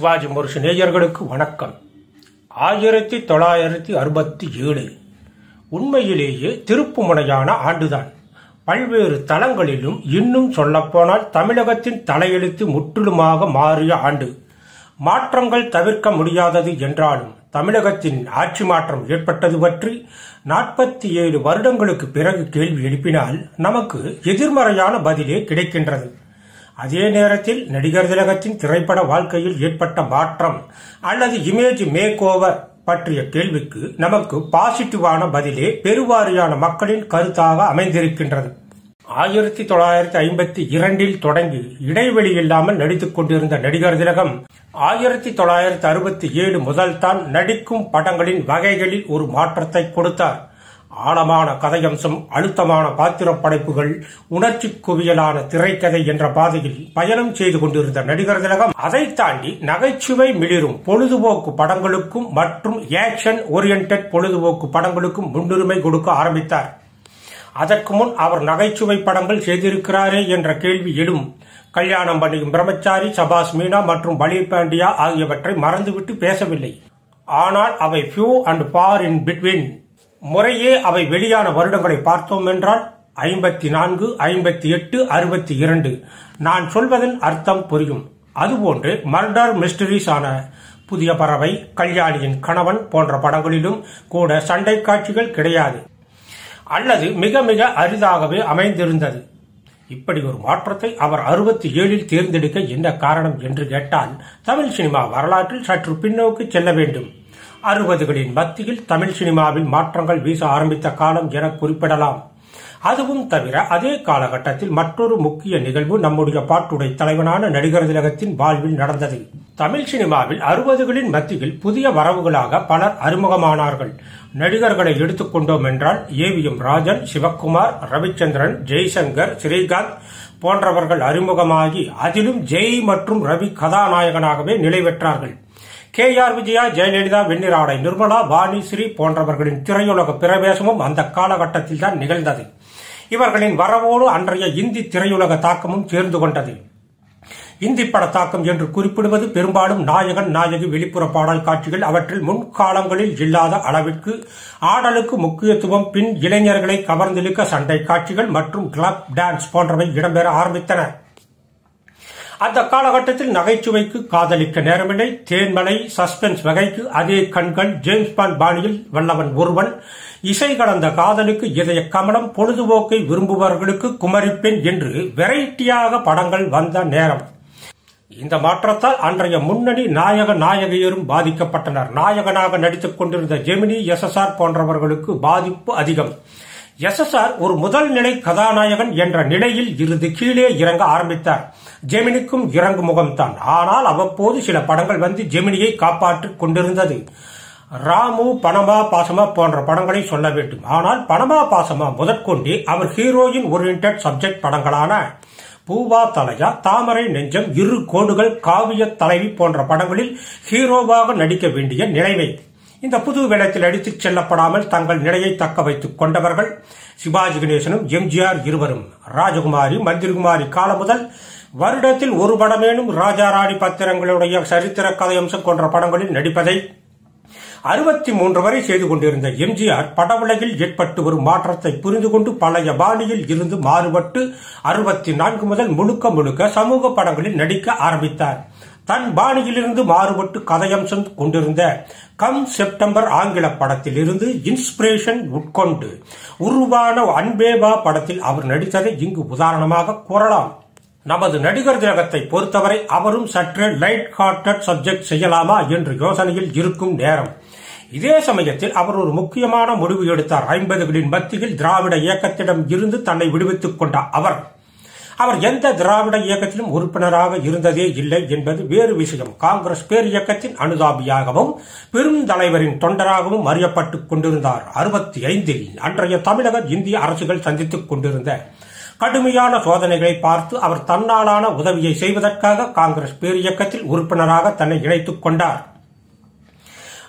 சிவாஜி முரசு நேயர்களுக்கு வணக்கம் ஆயிரத்தி தொள்ளாயிரத்தி அறுபத்தி ஏழு உண்மையிலேயே திருப்புமுனையான ஆண்டுதான் பல்வேறு தளங்களிலும் இன்னும் சொல்லப்போனால் தமிழகத்தின் தலையெழுத்து முற்றிலுமாக மாறிய ஆண்டு மாற்றங்கள் தவிர்க்க முடியாதது என்றாலும் தமிழகத்தின் ஆட்சி மாற்றம் ஏற்பட்டது பற்றி நாற்பத்தி ஏழு வருடங்களுக்கு பிறகு கேள்வி எழுப்பினால் நமக்கு எதிர்மறையான பதிலே கிடைக்கின்றது அதே நேரத்தில் நடிகர் திலகத்தின் திரைப்பட வாழ்க்கையில் ஏற்பட்ட மாற்றம் அல்லது இமேஜ் மேக் ஓவர் பற்றிய கேள்விக்கு நமக்கு பாசிட்டிவான பதிலே பெருவாரியான மக்களின் கருத்தாக அமைந்திருக்கின்றது ஆயிரத்தி தொள்ளாயிரத்தி ஐம்பத்தி இரண்டில் தொடங்கி இடைவெளி இல்லாமல் நடித்துக் கொண்டிருந்த நடிகர் திலகம் ஆயிரத்தி தொள்ளாயிரத்தி அறுபத்தி ஏழு முதல் தான் நடிக்கும் படங்களின் வகைகளில் ஒரு மாற்றத்தை கொடுத்தார் ஆழமான கதையம்சம் அழுத்தமான பாத்திர படைப்புகள் உணர்ச்சி குவியலான திரைக்கதை என்ற பாதையில் பயணம் செய்து கொண்டிருந்த நடிகர் திலகம் அதை தாண்டி நகைச்சுவை மிளிரும் பொழுதுபோக்கு படங்களுக்கும் மற்றும் ஆக்ஷன் ஓரியன்ட் பொழுதுபோக்கு படங்களுக்கும் முன்னுரிமை கொடுக்க ஆரம்பித்தார் அதற்கு முன் அவர் நகைச்சுவை படங்கள் செய்திருக்கிறாரே என்ற கேள்வி எழும் கல்யாணம் பண்ணியும் பிரம்மச்சாரி சபாஸ் மீனா மற்றும் பலி பாண்டியா ஆகியவற்றை மறந்துவிட்டு பேசவில்லை ஆனால் அவை few and far in between முறையே அவை வெளியான வருடங்களை பார்த்தோம் என்றால் ஐம்பத்தி நான்கு ஐம்பத்தி எட்டு அறுபத்தி இரண்டு நான் சொல்வதன் அர்த்தம் புரியும் அதுபோன்று மர்டர் மிஸ்டரிஸ் ஆன புதிய பறவை கல்யாணியின் கணவன் போன்ற படங்களிலும் கூட சண்டை காட்சிகள் கிடையாது அல்லது மிக மிக அரிதாகவே அமைந்திருந்தது இப்படி ஒரு மாற்றத்தை அவர் அறுபத்தி ஏழில் தேர்ந்தெடுக்க என்ன காரணம் என்று கேட்டால் தமிழ் சினிமா வரலாற்றில் சற்று பின்னோக்கி செல்ல வேண்டும் அறுபதுகளின் மத்தியில் தமிழ் சினிமாவில் மாற்றங்கள் வீச ஆரம்பித்த காலம் என குறிப்பிடலாம் அதுவும் தவிர அதே காலகட்டத்தில் மற்றொரு முக்கிய நிகழ்வு நம்முடைய பாட்டுடை தலைவனான நடிகர் திலகத்தின் வாழ்வில் நடந்தது தமிழ் சினிமாவில் அறுபதுகளின் மத்தியில் புதிய வரவுகளாக பலர் அறிமுகமானார்கள் நடிகர்களை எடுத்துக்கொண்டோம் என்றால் ஏவிஎம் ராஜன் சிவக்குமார் ரவிச்சந்திரன் ஜெய்சங்கர் ஸ்ரீகாந்த் போன்றவர்கள் அறிமுகமாகி அதிலும் ஜெய் மற்றும் ரவி கதாநாயகனாகவே நிலை பெற்றார்கள் கே ஆர் விஜயா ஜெயலலிதா வெண்ணிராடை நிர்மலா வாணி ஸ்ரீ போன்றவர்களின் திரையுலக பிரவேசமும் அந்த காலகட்டத்தில் தான் நிகழ்ந்தது இவர்களின் வரவோடு அன்றைய இந்தி திரையுலக தாக்கமும் சேர்ந்து கொண்டது இந்தி பட தாக்கம் என்று குறிப்பிடுவது பெரும்பாலும் நாயகன் நாயகி வெளிப்புற பாடல் காட்சிகள் அவற்றில் முன்காலங்களில் இல்லாத அளவிற்கு ஆடலுக்கு முக்கியத்துவம் பின் இளைஞர்களை கவர்ந்திழுக்க சண்டை காட்சிகள் மற்றும் கிளப் டான்ஸ் போன்றவை இடம்பெற ஆரம்பித்தன அந்த காலகட்டத்தில் நகைச்சுவைக்கு காதலிக்க நேரமில்லை தேன்மலை சஸ்பென்ஸ் வகைக்கு அதே கண்கள் ஜேம்ஸ் பாண்ட் பாணியில் வல்லவன் ஒருவன் இசை கடந்த காதலுக்கு இதய கமலம் பொழுதுபோக்கை விரும்புபவர்களுக்கு குமரிப்பெண் என்று வெரைட்டியாக படங்கள் வந்த நேரம் இந்த மாற்றத்தால் அன்றைய முன்னணி நாயக நாயகியரும் பாதிக்கப்பட்டனர் நாயகனாக நடித்துக் கொண்டிருந்த ஜெமினி எஸ்எஸ்ஆர் போன்றவர்களுக்கு பாதிப்பு அதிகம் எஸ்எஸ்ஆர் ஒரு முதல் நிலை கதாநாயகன் என்ற நிலையில் இருந்து கீழே இறங்க ஆரம்பித்தார் ஜெமினிக்கும் இறங்கு முகம்தான் ஆனால் அவ்வப்போது சில படங்கள் வந்து ஜெமினியை காப்பாற்றிக் கொண்டிருந்தது ராமு பணமா பாசமா போன்ற படங்களை சொல்ல வேண்டும் ஆனால் பணமா பாசமா முதற்கொண்டே அவர் ஹீரோயின் ஓரியன்ட் சப்ஜெக்ட் படங்களான பூவா தலையா தாமரை நெஞ்சம் இரு கோடுகள் காவிய தலைவி போன்ற படங்களில் ஹீரோவாக நடிக்க வேண்டிய நிலைமை இந்த புது வேடத்தில் அடித்துச் செல்லப்படாமல் தங்கள் நிலையை தக்க வைத்துக் கொண்டவர்கள் சிவாஜி கணேசனும் எம்ஜிஆர் இருவரும் ராஜகுமாரி மந்திரிகுமாரி காலம் முதல் வருடத்தில் ஒரு படமேனும் ராஜாராணி பத்திரங்களுடைய சரித்திர கதையம்சம் போன்ற படங்களில் நடிப்பதை அறுபத்தி மூன்று வரை செய்து கொண்டிருந்த எம்ஜிஆர் படவுலகில் ஏற்பட்டு வரும் மாற்றத்தை புரிந்து கொண்டு பழைய பாணியில் இருந்து மாறுபட்டு அறுபத்தி நான்கு முதல் முழுக்க முழுக்க சமூக படங்களில் நடிக்க ஆரம்பித்தார் தன் பாணியிலிருந்து மாறுபட்டு கதையம்சம் கொண்டிருந்த கம் செப்டம்பர் ஆங்கில படத்தில் இருந்து இன்ஸ்பிரேஷன் உட்கொண்டு உருவான அன்பேபா படத்தில் அவர் நடித்ததை இங்கு உதாரணமாக கூறலாம் நமது நடிகர் திலகத்தை பொறுத்தவரை அவரும் சற்று லைட் ஹார்ட்டட் சப்ஜெக்ட் செய்யலாமா என்று யோசனையில் இருக்கும் நேரம் இதே சமயத்தில் அவர் ஒரு முக்கியமான முடிவு எடுத்தார் ஐம்பதுகளின் மத்தியில் திராவிட இயக்கத்திடம் இருந்து தன்னை விடுவித்துக் கொண்ட அவர் அவர் எந்த திராவிட இயக்கத்திலும் உறுப்பினராக இருந்ததே இல்லை என்பது வேறு விஷயம் காங்கிரஸ் பேர் இயக்கத்தின் அனுதாபியாகவும் பெரும் தலைவரின் தொண்டராகவும் அறியப்பட்டுக் கொண்டிருந்தார் அறுபத்தி ஐந்தில் அன்றைய தமிழக இந்திய அரசுகள் சந்தித்துக் கொண்டிருந்த கடுமையான சோதனைகளை பார்த்து அவர் தன்னாலான உதவியை செய்வதற்காக காங்கிரஸ் பேர் இயக்கத்தில் உறுப்பினராக தன்னை இணைத்துக் கொண்டார்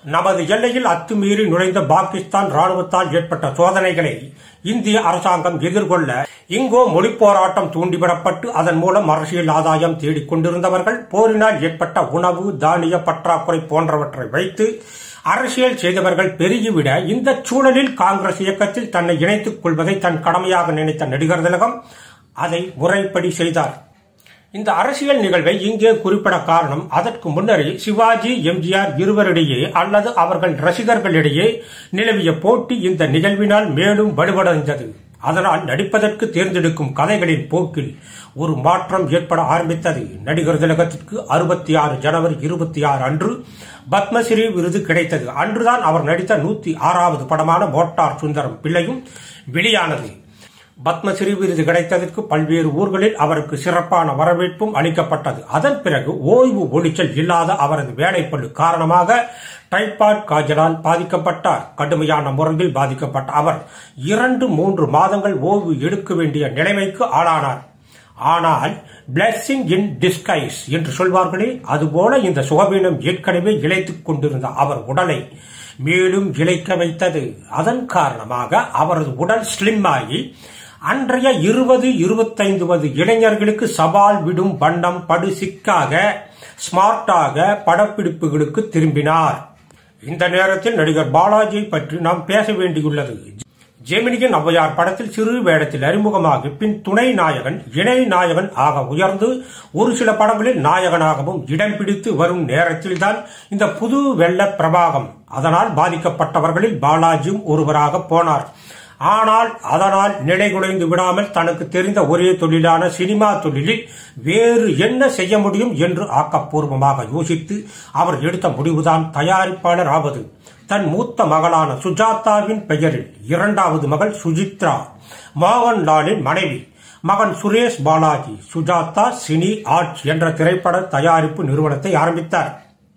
நமது எல்லையில் அத்துமீறி நுழைந்த பாகிஸ்தான் ராணுவத்தால் ஏற்பட்ட சோதனைகளை இந்திய அரசாங்கம் எதிர்கொள்ள இங்கோ மொழி போராட்டம் தூண்டிவிடப்பட்டு அதன் மூலம் அரசியல் ஆதாயம் தேடிக் கொண்டிருந்தவர்கள் போரினால் ஏற்பட்ட உணவு தானிய பற்றாக்குறை போன்றவற்றை வைத்து அரசியல் செய்தவர்கள் பெருகிவிட இந்த சூழலில் காங்கிரஸ் இயக்கத்தில் தன்னை இணைத்துக் கொள்வதை தன் கடமையாக நினைத்த நடிகர் திலகம் அதை முறைப்படி செய்தார் இந்த அரசியல் நிகழ்வை இங்கே குறிப்பிட காரணம் அதற்கு முன்னரே சிவாஜி எம்ஜிஆர் இருவரிடையே அல்லது அவர்கள் ரசிகர்களிடையே நிலவிய போட்டி இந்த நிகழ்வினால் மேலும் வலுவடைந்தது அதனால் நடிப்பதற்கு தேர்ந்தெடுக்கும் கதைகளின் போக்கில் ஒரு மாற்றம் ஏற்பட ஆரம்பித்தது நடிகர் திலகத்திற்கு அறுபத்தி ஆறு ஜனவரி இருபத்தி ஆறு அன்று பத்மஸ்ரீ விருது கிடைத்தது அன்றுதான் அவர் நடித்த நூத்தி ஆறாவது படமான மோட்டார் சுந்தரம் பிள்ளையும் வெளியானது பத்மஸ்ரீ விருது கிடைத்ததற்கு பல்வேறு ஊர்களில் அவருக்கு சிறப்பான வரவேற்பும் அளிக்கப்பட்டது அதன் பிறகு ஓய்வு ஒளிச்சல் இல்லாத அவரது வேலைப்பழு காரணமாக டைபாய்ட் காய்ச்சலால் பாதிக்கப்பட்டார் கடுமையான முறையில் பாதிக்கப்பட்ட அவர் இரண்டு மூன்று மாதங்கள் ஓய்வு எடுக்க வேண்டிய நிலைமைக்கு ஆளானார் ஆனால் பிளஸ்ஸிங் இன் டிஸ்கைஸ் என்று சொல்வார்களே அதுபோல இந்த சுகவீனம் ஏற்கனவே இழைத்துக் கொண்டிருந்த அவர் உடலை மேலும் இழைக்க வைத்தது அதன் காரணமாக அவரது உடல் ஸ்லிம் ஆகி அன்றைய இருபது இருபத்தைந்து வது இளைஞர்களுக்கு சவால் விடும் வண்ணம் படு சிக்காக ஸ்மார்ட்டாக படப்பிடிப்புகளுக்கு திரும்பினார் இந்த நேரத்தில் நடிகர் பாலாஜியை பற்றி நாம் பேச வேண்டியுள்ளது ஜெமினியின் ஔவையார் படத்தில் சிறு வேடத்தில் அறிமுகமாகி பின் துணை நாயகன் இணை நாயகன் ஆக உயர்ந்து ஒரு சில படங்களில் நாயகனாகவும் இடம் பிடித்து வரும் நேரத்தில்தான் இந்த புது வெள்ள பிரபாகம் அதனால் பாதிக்கப்பட்டவர்களில் பாலாஜியும் ஒருவராக போனார் ஆனால் அதனால் நிலைகுலைந்து விடாமல் தனக்கு தெரிந்த ஒரே தொழிலான சினிமா தொழிலில் வேறு என்ன செய்ய முடியும் என்று ஆக்கப்பூர்வமாக யோசித்து அவர் எடுத்த முடிவுதான் தயாரிப்பாளர் ஆவது தன் மூத்த மகளான சுஜாதாவின் பெயரில் இரண்டாவது மகள் சுஜித்ரா மோகன்லாலின் மனைவி மகன் சுரேஷ் பாலாஜி சுஜாதா சினி ஆர்ட்ஸ் என்ற திரைப்பட தயாரிப்பு நிறுவனத்தை ஆரம்பித்தார்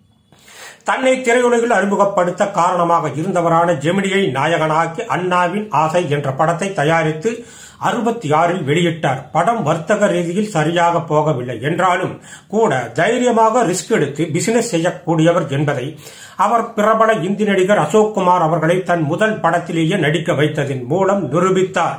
தன்னை திரையுலகில் அறிமுகப்படுத்த காரணமாக இருந்தவரான ஜெமினியை நாயகனாக்கி அண்ணாவின் ஆசை என்ற படத்தை தயாரித்து அறுபத்தி ஆறில் வெளியிட்டார் படம் வர்த்தக ரீதியில் சரியாக போகவில்லை என்றாலும் கூட தைரியமாக ரிஸ்க் எடுத்து பிசினஸ் செய்யக்கூடியவர் என்பதை அவர் பிரபல இந்தி நடிகர் அசோக் குமார் அவர்களை தன் முதல் படத்திலேயே நடிக்க வைத்ததன் மூலம் நிரூபித்தார்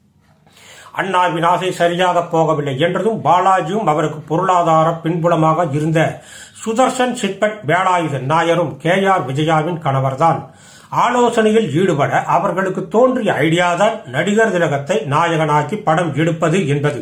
அண்ணாவின் ஆசை சரியாக போகவில்லை என்றதும் பாலாஜியும் அவருக்கு பொருளாதார பின்புலமாக இருந்த சுதர்சன் சிட்பட் வேலாயுதன் நாயரும் கே ஆர் விஜயாவின் கணவர்தான் ஆலோசனையில் ஈடுபட அவர்களுக்கு தோன்றிய ஐடியாதான் நடிகர் திலகத்தை நாயகனாக்கி படம் எடுப்பது என்பது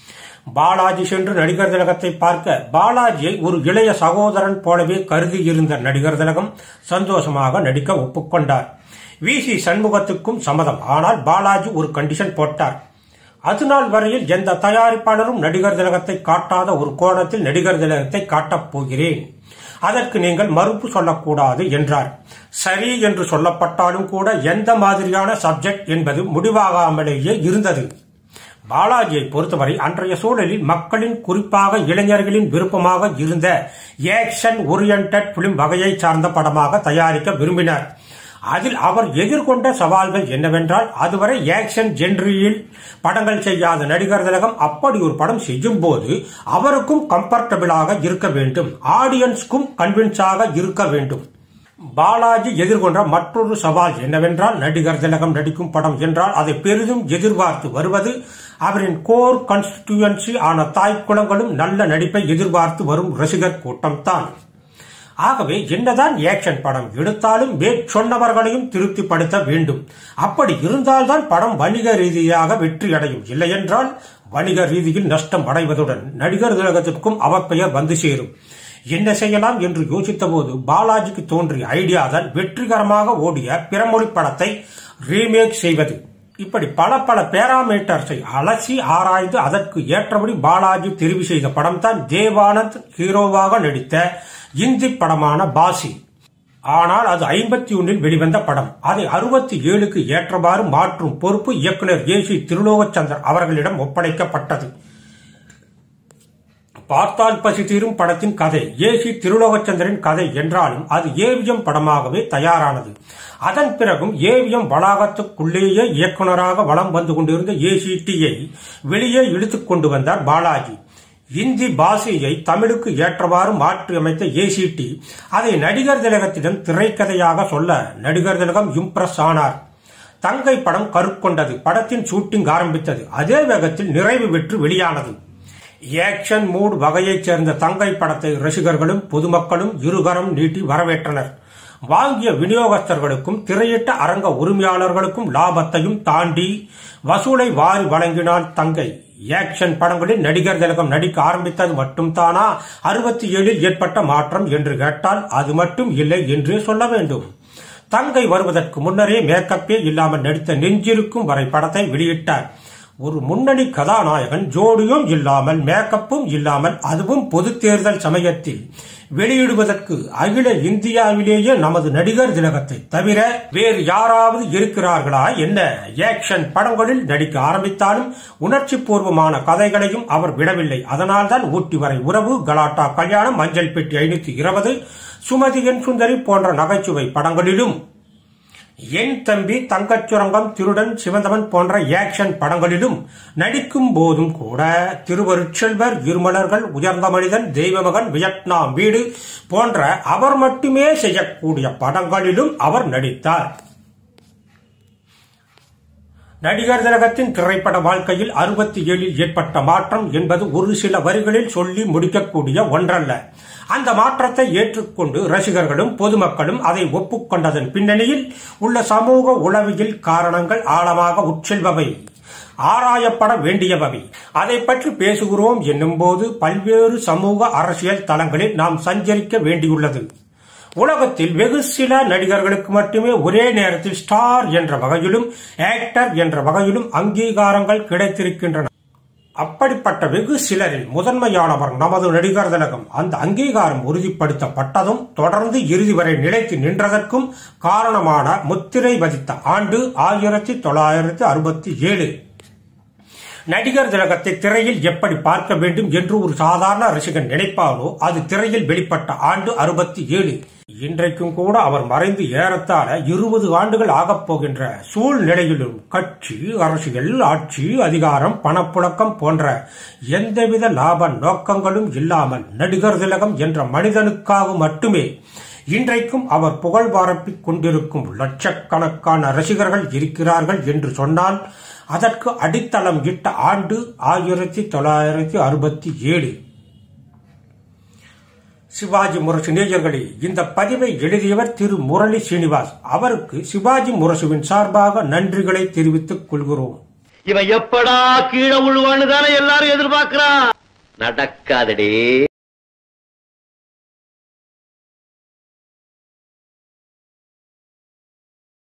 பாலாஜி சென்று நடிகர் திலகத்தை பார்க்க பாலாஜியை ஒரு இளைய சகோதரன் போலவே கருதி இருந்த நடிகர் திலகம் சந்தோஷமாக நடிக்க ஒப்புக்கொண்டார் வி சி சண்முகத்துக்கும் சம்மதம் ஆனால் பாலாஜி ஒரு கண்டிஷன் போட்டார் அதுநாள் வரையில் எந்த தயாரிப்பாளரும் நடிகர் திலகத்தை காட்டாத ஒரு கோணத்தில் நடிகர் திலகத்தை காட்டப் போகிறேன் அதற்கு நீங்கள் மறுப்பு சொல்லக்கூடாது என்றார் சரி என்று சொல்லப்பட்டாலும் கூட எந்த மாதிரியான சப்ஜெக்ட் என்பது முடிவாகாமலேயே இருந்தது பாலாஜியை பொறுத்தவரை அன்றைய சூழலில் மக்களின் குறிப்பாக இளைஞர்களின் விருப்பமாக இருந்த ஏக்ஷன் ஓரியன்ட் பிலிம் வகையை சார்ந்த படமாக தயாரிக்க விரும்பினார் அதில் அவர் எதிர்கொண்ட சவால்கள் என்னவென்றால் அதுவரை ஆக்ஷன் ஜென்ரியில் படங்கள் செய்யாத நடிகர் திலகம் அப்படி ஒரு படம் செய்யும் போது அவருக்கும் கம்ஃபர்டபிளாக இருக்க வேண்டும் ஆடியன்ஸ்க்கும் கன்வின்ஸாக இருக்க வேண்டும் பாலாஜி எதிர்கொண்ட மற்றொரு சவால் என்னவென்றால் நடிகர் திலகம் நடிக்கும் படம் என்றால் அதை பெரிதும் எதிர்பார்த்து வருவது அவரின் கோர் கான்ஸ்டிடியூன்சி ஆன தாய்க்குளங்களும் நல்ல நடிப்பை எதிர்பார்த்து வரும் ரசிகர் கூட்டம்தான் ஆகவே என்னதான் ஆக்ஷன் படம் எடுத்தாலும் மேற்சொன்னவர்களையும் திருப்திப்படுத்த வேண்டும் அப்படி இருந்தால்தான் படம் வணிக ரீதியாக வெற்றி அடையும் இல்லையென்றால் வணிக ரீதியில் நஷ்டம் அடைவதுடன் நடிகர் திலகத்திற்கும் அவப்பெயர் வந்து சேரும் என்ன செய்யலாம் என்று யோசித்த போது பாலாஜிக்கு தோன்றிய ஐடியா தான் வெற்றிகரமாக ஓடிய பிறமொழி படத்தை ரீமேக் செய்வது இப்படி பல பல பேராமீட்டர்ஸை அலசி ஆராய்ந்து அதற்கு ஏற்றபடி பாலாஜி தெரிவு செய்த படம் தான் தேவானந்த் ஹீரோவாக நடித்த இந்தி படமான பாசி ஆனால் அது ஐம்பத்தி ஒன்னில் வெளிவந்த படம் அதை அறுபத்தி ஏழுக்கு ஏற்றவாறு மாற்றும் பொறுப்பு இயக்குனர் ஏ சி திருலோகச்சந்தர் அவர்களிடம் ஒப்படைக்கப்பட்டது பார்த்தால் பசி தீரும் படத்தின் கதை ஏ சி திருலோகச்சந்திரன் கதை என்றாலும் அது ஏவிஎம் படமாகவே தயாரானது அதன் பிறகும் ஏவிஎம் வளாகத்துக்குள்ளேயே இயக்குநராக வலம் வந்து கொண்டிருந்த ஏசிடியை வெளியே இழுத்துக் கொண்டு வந்தார் பாலாஜி இந்தி பாஷையை தமிழுக்கு ஏற்றவாறு மாற்றி அமைத்த ஏசிடி அதை நடிகர் திலகத்திடம் திரைக்கதையாக சொல்ல நடிகர் திலகம் இம்ப்ரெஸ் ஆனார் தங்கை படம் கருக்கொண்டது படத்தின் ஷூட்டிங் ஆரம்பித்தது அதே வேகத்தில் நிறைவு பெற்று வெளியானது ஆக்ஷன் மூட் வகையைச் சேர்ந்த தங்கை படத்தை ரசிகர்களும் பொதுமக்களும் இருகரம் நீட்டி வரவேற்றனர் வாங்கிய விநியோகஸ்தர்களுக்கும் திரையிட்ட அரங்க உரிமையாளர்களுக்கும் லாபத்தையும் தாண்டி வசூலை வாரி வழங்கினான் தங்கை ஆக்ஷன் படங்களில் நடிகர் திலகம் நடிக்க ஆரம்பித்தது மட்டும் தானா அறுபத்தி ஏழில் ஏற்பட்ட மாற்றம் என்று கேட்டால் அது மட்டும் இல்லை என்றே சொல்ல வேண்டும் தங்கை வருவதற்கு முன்னரே மேக்கப்பே இல்லாமல் நடித்த நெஞ்சிருக்கும் வரை படத்தை வெளியிட்டார் ஒரு முன்னணி கதாநாயகன் ஜோடியும் இல்லாமல் மேக்கப்பும் இல்லாமல் அதுவும் பொது தேர்தல் சமயத்தில் வெளியிடுவதற்கு அகில இந்தியாவிலேயே நமது நடிகர் திலகத்தை தவிர வேறு யாராவது இருக்கிறார்களா என்ன ஆக்ஷன் படங்களில் நடிக்க ஆரம்பித்தாலும் உணர்ச்சி பூர்வமான கதைகளையும் அவர் விடவில்லை அதனால்தான் ஊட்டி வரை உறவு கலாட்டா கல்யாணம் மஞ்சள் பெட்டி ஐநூத்தி இருபது சுமதி என் சுந்தரி போன்ற நகைச்சுவை படங்களிலும் என் தம்பி தங்கச்சுரங்கம் திருடன் சிவந்தவன் போன்ற ஆக்ஷன் படங்களிலும் நடிக்கும் போதும் கூட திருவருட்செல்வர் இருமலர்கள் உயர்ந்த மனிதன் தெய்வமகன் வியட்நாம் வீடு போன்ற அவர் மட்டுமே செய்யக்கூடிய படங்களிலும் அவர் நடித்தார் நடிகர் திலகத்தின் திரைப்பட வாழ்க்கையில் அறுபத்தி ஏழில் ஏற்பட்ட மாற்றம் என்பது ஒரு சில வரிகளில் சொல்லி முடிக்கக்கூடிய ஒன்றல்ல அந்த மாற்றத்தை ஏற்றுக்கொண்டு ரசிகர்களும் பொதுமக்களும் அதை ஒப்புக்கொண்டதன் பின்னணியில் உள்ள சமூக உளவியல் காரணங்கள் ஆழமாக உட்செல்பவை ஆராயப்பட வேண்டியவை அதை பற்றி பேசுகிறோம் என்னும்போது பல்வேறு சமூக அரசியல் தளங்களில் நாம் சஞ்சரிக்க வேண்டியுள்ளது உலகத்தில் வெகு சில நடிகர்களுக்கு மட்டுமே ஒரே நேரத்தில் ஸ்டார் என்ற வகையிலும் ஆக்டர் என்ற வகையிலும் அங்கீகாரங்கள் கிடைத்திருக்கின்றன அப்படிப்பட்ட வெகு சிலரில் முதன்மையானவர் நமது நடிகர் திலகம் அந்த அங்கீகாரம் உறுதிப்படுத்தப்பட்டதும் தொடர்ந்து இறுதி வரை நிலைத்து நின்றதற்கும் காரணமான முத்திரை பதித்த ஆண்டு ஆயிரத்தி தொள்ளாயிரத்தி அறுபத்தி ஏழு நடிகர் திலகத்தை திரையில் எப்படி பார்க்க வேண்டும் என்று ஒரு சாதாரண ரசிகன் நினைப்பாலோ அது திரையில் வெளிப்பட்ட ஆண்டு அறுபத்தி ஏழு இன்றைக்கும் கூட அவர் மறைந்து ஏறத்தாழ இருபது ஆண்டுகள் ஆகப் போகின்ற சூழ்நிலையிலும் கட்சி அரசியல் ஆட்சி அதிகாரம் பணப்புழக்கம் போன்ற எந்தவித லாப நோக்கங்களும் இல்லாமல் நடிகர் திலகம் என்ற மனிதனுக்காக மட்டுமே இன்றைக்கும் அவர் புகழ் பரப்பிக் கொண்டிருக்கும் லட்சக்கணக்கான ரசிகர்கள் இருக்கிறார்கள் என்று சொன்னால் அதற்கு அடித்தளம் இட்ட ஆண்டு ஆயிரத்தி தொள்ளாயிரத்தி அறுபத்தி ஏழு சிவாஜி முரசு நேயர்களே இந்த பதிவை எழுதியவர் திரு முரளி சீனிவாஸ் அவருக்கு சிவாஜி முரசுவின் சார்பாக நன்றிகளை தெரிவித்துக் கொள்கிறோம் இவன் எப்படா கீழே விழுவான்னு தானே எல்லாரும் எதிர்பார்க்கிறான் நடக்காதடே